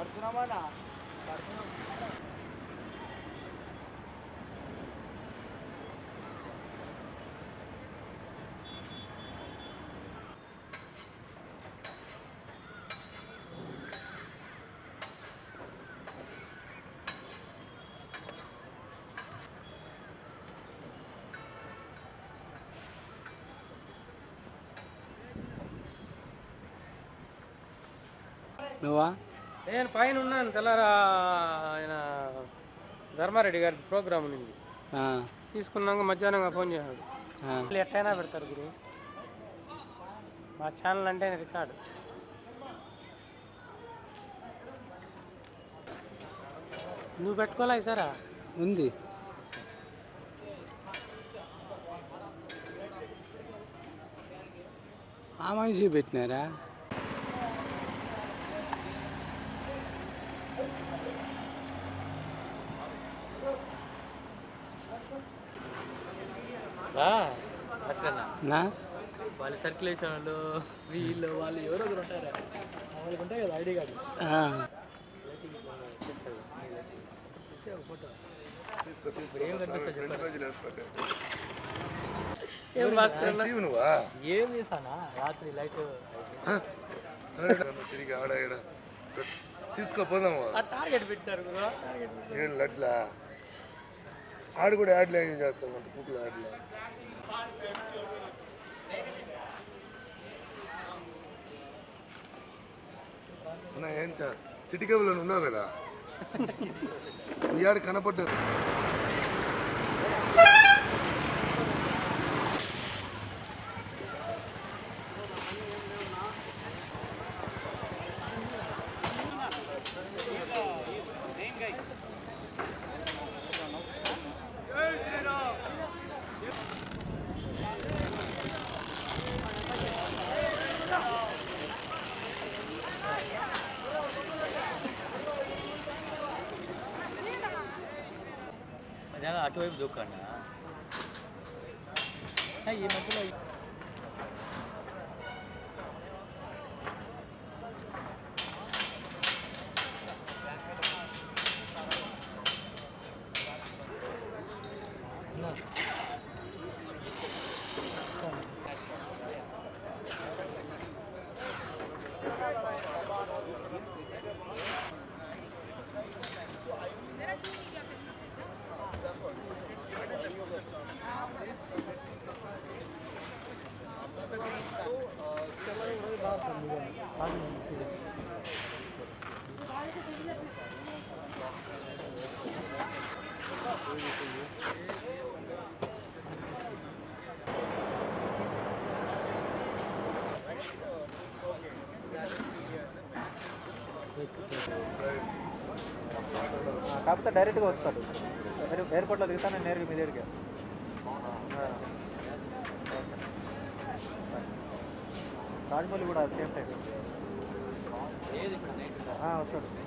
నువ్వా నేను పైన ఉన్నాను తెల్లారా ఆయన ధర్మారెడ్డి గారి ప్రోగ్రామ్ ఉంది ఆ, తీసుకున్నాక మధ్యాహ్నం ఫోన్ చేశాడు ఆ. వాళ్ళు ఎట్టయినా పెడతారు గురు మా ఛానల్ అంటే రికార్డు నువ్వు పెట్టుకోలే సారా ఉంది ఆ మనిషి పెట్టినారా నా వాళ్ళ సర్క్యులేషన్ వాళ్ళు వీళ్ళు వాళ్ళు ఎవరో ఒకరు ఉంటారు వాళ్ళకి ఉంటాయి కదా ఐడి కార్డు ఆ, ఏం కనిపిస్తుంది నువ్వా ఏం చేశానా రాత్రి లైట్ తిరిగి ఆడ ఈడ తీసుకోపోదాము టార్గెట్ పెట్టారు గురు టార్గెట్ ఏం లడ్లా ఆడు కూడా యాడ్లు ఏం చేస్తాం అంటే కుక్కలు యాడ్లు అన్నా ఏం చా సిటీ కేబుల్ అని ఉన్నావు కదా మీ ఆడ కనపడ్డారు అదే అటువైపు దూకండి ఈ మధ్యలో కాకపోతే డైరెక్ట్గా వస్తాడు ఎయిర్- ఎయిర్పోర్ట్లో దిగుతాను నేరుగా మీ దగ్గరికి రాజమౌళి కూడా సేమ్ టైం వస్తాడు